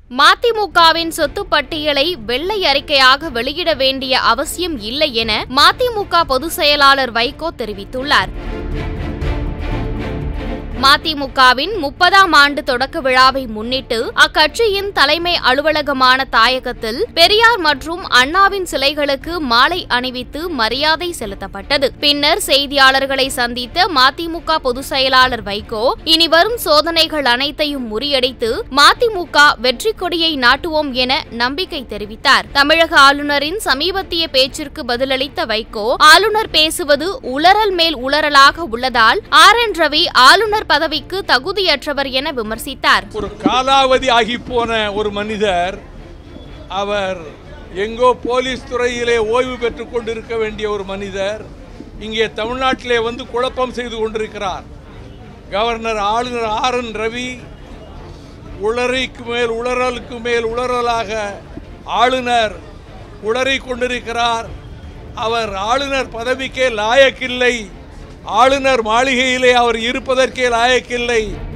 மதிமுகவின் சொத்து பட்டியலை வெள்ளை அறிக்கையாக வெளியிட வேண்டிய அவசியம் இல்லை என மதிமுக பொதுச் செயலாளர் வைகோ தெரிவித்துள்ளார் மதிமுகவின் முப்பதாம் ஆண்டு தொடக்க விழாவை முன்னிட்டு அக்கட்சியின் தலைமை அலுவலகமான தாயகத்தில் பெரியார் மற்றும் அண்ணாவின் சிலைகளுக்கு மாலை அணிவித்து மரியாதை செலுத்தப்பட்டது பின்னர் செய்தியாளர்களை சந்தித்த மதிமுக பொதுச் செயலாளர் வைகோ இனி வரும் சோதனைகள் அனைத்தையும் முறியடித்து மதிமுக வெற்றி கொடியை நாட்டுவோம் என நம்பிக்கை தெரிவித்தார் தமிழக ஆளுநரின் சமீபத்திய பேச்சிற்கு பதிலளித்த வைகோ ஆளுநர் பேசுவது உளறல் மேல் உளறலாக உள்ளதால் ஆர் என் ரவி ஆளுநர் பதவிக்கு தகுதியற்றவர் என விமர்சித்தார் ஒரு காலாவதி ஆகி போன ஒரு மனிதர் அவர் எங்கோ போலீஸ் துறையிலே ஓய்வு பெற்றுக் கொண்டிருக்க வேண்டிய ஒரு மனிதர் இங்கே தமிழ்நாட்டிலே வந்து குழப்பம் செய்து கொண்டிருக்கிறார் கவர்னர் ஆளுநர் ஆர் என் ரவி உளறிக்கு மேல் உளறலுக்கு மேல் உளறலாக ஆளுநர் உளறிக் கொண்டிருக்கிறார் அவர் ஆளுநர் பதவிக்கே லாயக்கில்லை ஆளுநர் மாளிகையிலே அவர் இருப்பதற்கே லாயக்கில்லை